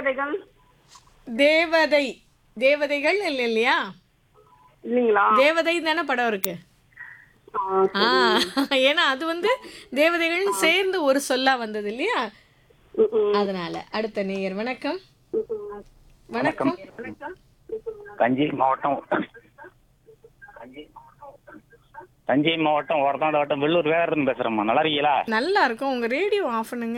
தேவதைகள் தேவதை தேவதைகள் இல்ல இல்லையா இல்லைங்களா தேவதை தானே படம் இருக்கு ஆ, ஆ ஏன்னா அது வந்து தேவதைகள் சேர்ந்து ஒரு சொல்லா வந்தது இல்லையா ம், ம். அதனால அடுத்த நேயர் வணக்கம் வணக்கம் தஞ்சை மாவட்டம் தஞ்சை மாவட்டம் ஒரத்தாண்ட வட்டம் வெள்ளூர் வேற இருந்து பேசுறேம்மா நல்லா இருக்கீங்களா நல்லா இருக்கும் உங்க ரேடியோ ஆஃப் பண்ணுங்க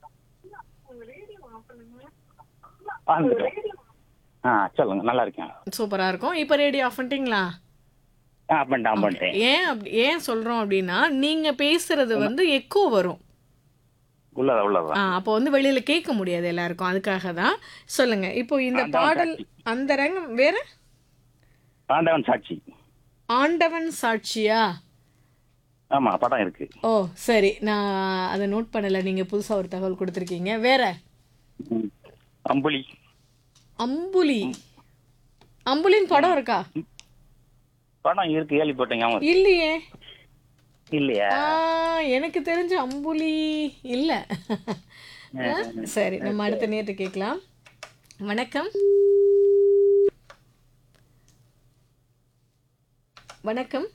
வந்துட்டேன். ஆ சொல்லுங்க நல்லா இருக்கேன் சூப்பரா இருக்கும் இப்போ ரேடியோ ஆஃப் பண்ணிட்டீங்களா ஆ பண்ணிட்டேன் பண்ணிட்டேன் ஏன் அப்படி ஏன் சொல்றோம் அப்படின்னா நீங்க பேசுறது வந்து எக்கோ வரும் உள்ளதா உள்ளதா ஆ அப்போ வந்து வெளியில கேட்க முடியாது எல்லாருக்கும் அதுக்காக தான் சொல்லுங்க இப்போ இந்த பாடல் அந்த ரங்கம் வேற ஆண்டவன் சாட்சி ஆண்டவன் சாட்சியா ஆமா படம் இருக்கு ஓ சரி நான் அதை நோட் பண்ணல நீங்க புதுசா ஒரு தகவல் கொடுத்துருக்கீங்க வேற ம். அம்புலி அம்புலி அம்புலின் படம் இருக்கா படம் இருக்கு கேள்விப்பட்டேன் ஞாபகம் இருக்கு. இல்லையே இல்லையா ஆ, எனக்கு தெரிஞ்ச அம்புலி இல்ல ஆ, சரி நம்ம அடுத்த நேரத்தை கேட்கலாம் வணக்கம் வணக்கம்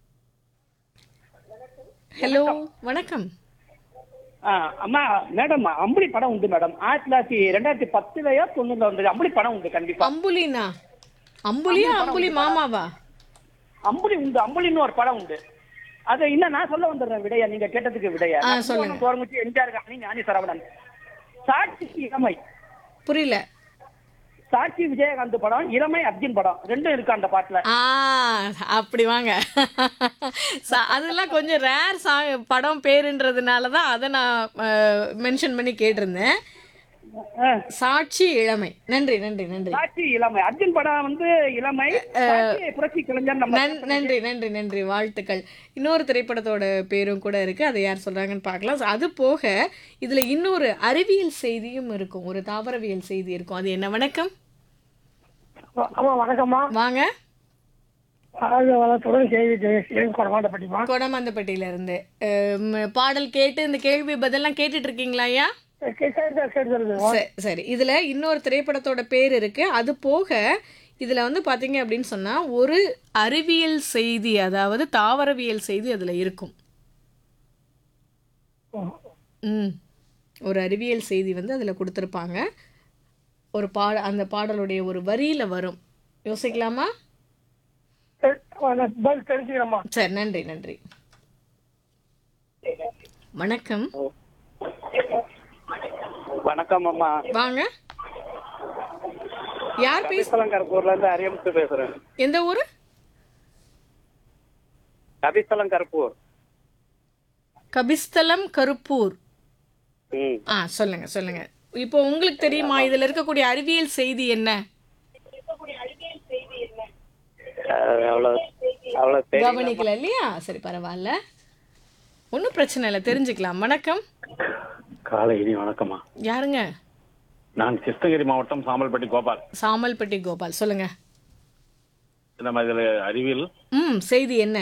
ஹலோ வணக்கம் ஆ, அம்மா மேடம் அம்புலி படம் உண்டு மேடம் ஆயிரத்தி தொள்ளாயிரத்தி ரெண்டாயிரத்தி பத்துலயோ தொண்ணூறுல வந்தது அம்புலி படம் உண்டு கண்டிப்பா அம்புலினா அம்புலியா அம்புலி மாமாவா அம்புலி உண்டு அம்புலின்னு ஒரு படம் உண்டு அது இன்னும் நான் சொல்ல வந்துடுறேன் விடையா நீங்க கேட்டதுக்கு விடையா ஆ, சொல்லுங்க. கோரமுச்சி எம்ஜிஆர் காணி ஞானி சரவணன் சாட்சி இளமை புரியல சாட்சி விஜயகாந்த் படம் இளமை அர்ஜுன் படம் ரெண்டும் இருக்கு அந்த பாட்டுல ஆ அப்படி வாங்க ச- அதெல்லாம் கொஞ்சம் ரேர் சாங் படம் பேருன்றதுனால தான் அதை நான் மென்ஷன் பண்ணி கேட்டிருந்தேன் ஆ, சாட்சி இளமை நன்றி நன்றி நன்றி சாட்சி இளமை அர்ஜுன் படம் வந்து இளமை சாட்சி புரட்சி கலைஞர் நம்ம நன்- நன்றி நன்றி நன்றி வாழ்த்துக்கள் இன்னொரு திரைப்படத்தோட பேரும் கூட இருக்கு அதை யார் சொல்றாங்கன்னு பார்க்கலாம் So, அது போக இதுல இன்னொரு அறிவியல் செய்தியும் இருக்கும் ஒரு தாவரவியல் செய்தி இருக்கும் அது என்ன வணக்கம் ஆமா வணக்கம்மா வாங்க வளத்துடன் செய்தி குறமாட்டப்பட்டிமா கொடமந்தப்பட்டியில இருந்து அம், பாடல் கேட்டு இந்த கேள்வி பதிலாம் கேட்டுட்டு இருக்கீங்களா ஐயா சரி, சரி இதுல இன்னொரு திரைப்படத்தோட பேர் இருக்கு அது போக இதுல வந்து பாத்தீங்க அப்படின்னு சொன்னா ஒரு அறிவியல் செய்தி அதாவது தாவரவியல் செய்தி அதுல இருக்கும் ம் ஒரு அறிவியல் செய்தி வந்து அதுல கொடுத்துருப்பாங்க ஒரு பாட அந்த பாடலுடைய ஒரு வரியில வரும் யோசிக்கலாமா தெரிஞ்சுக்கிறேம்மா சரி நன்றி நன்றி வணக்கம் வணக்கம் அம்மா வாங்க யார் பேச கருப்பூர்ல இருந்து அரியமுத்து பேசுறேன் எந்த ஊரு கபிஸ்தலம் கருப்பூர் கபிஸ்தலம் கருப்பூர் ம் ஆ சொல்லுங்க சொல்லுங்க இப்போ உங்களுக்கு தெரியுமா இதுல இருக்கக்கூடிய அறிவியல் செய்தி என்ன அவ்வளவு அவ்வளவு கவனிக்கல இல்லையா சரி பரவாயில்ல ஒன்றும் பிரச்சனை இல்லை தெரிஞ்சுக்கலாம் வணக்கம் காலை இனி வணக்கம்மா யாருங்க நான் கிருஷ்ணகிரி மாவட்டம் சாம்பல்பட்டி கோபால் சாமல்பட்டி கோபால் சொல்லுங்க நம்ம இதுல அறிவியல் ம் செய்தி என்ன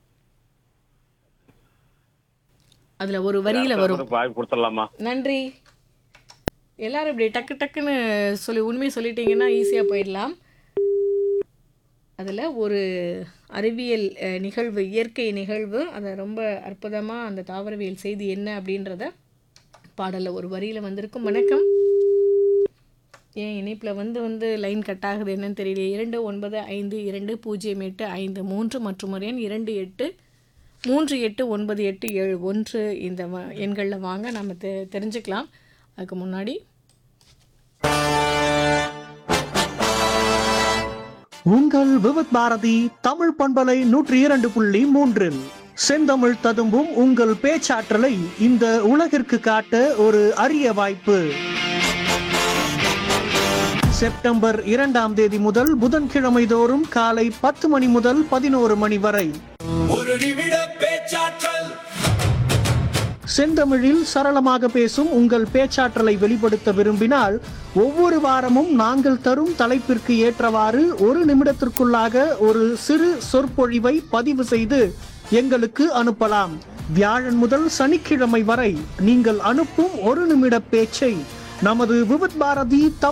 அதுல ஒரு வரியில வரும் வாய்ப்பு கொடுத்துடலாமா நன்றி எல்லாரும் இப்படி டக்கு டக்குன்னு சொல்லி உண்மையை சொல்லிட்டீங்கன்னா ஈஸியாக போயிடலாம் அதில் ஒரு அறிவியல் அஹ், நிகழ்வு இயற்கை நிகழ்வு அதை ரொம்ப அற்புதமாக அந்த தாவரவியல் செய்தி என்ன அப்படின்றத பாடலில் ஒரு வரியில் வந்திருக்கும் வணக்கம் ஏன் இணைப்பில் வந்து வந்து லைன் கட் ஆகுது என்னன்னு தெரியல இரண்டு ஒன்பது ஐந்து இரண்டு பூஜ்ஜியம் எட்டு ஐந்து மூன்று மற்றும் ஒரு எண் இரண்டு எட்டு மூன்று எட்டு ஒன்பது எட்டு ஏழு ஒன்று இந்த வ- எண்களில் வாங்க நம்ம தெ தெரிஞ்சுக்கலாம் அதுக்கு முன்னாடி உங்கள் விவத் பாரதி தமிழ் பண்பலை நூற்றி இரண்டு புள்ளி மூன்றில் செந்தமிழ் ததும்பும் உங்கள் பேச்சாற்றலை இந்த உலகிற்கு காட்ட ஒரு அரிய வாய்ப்பு செப்டம்பர் இரண்டாம் தேதி முதல் புதன்கிழமை தோறும் காலை பத்து மணி முதல் பதினோரு மணி வரை செந்தமிழில் சரளமாக பேசும் உங்கள் பேச்சாற்றலை வெளிப்படுத்த விரும்பினால் ஒவ்வொரு வாரமும் நாங்கள் தரும் தலைப்பிற்கு ஏற்றவாறு ஒரு நிமிடத்திற்குள்ளாக ஒரு சிறு சொற்பொழிவை பதிவு செய்து எங்களுக்கு அனுப்பலாம் வியாழன் முதல் சனிக்கிழமை வரை நீங்கள் அனுப்பும் ஒரு நிமிட பேச்சை நமது விவித் பாரதி தமிழ்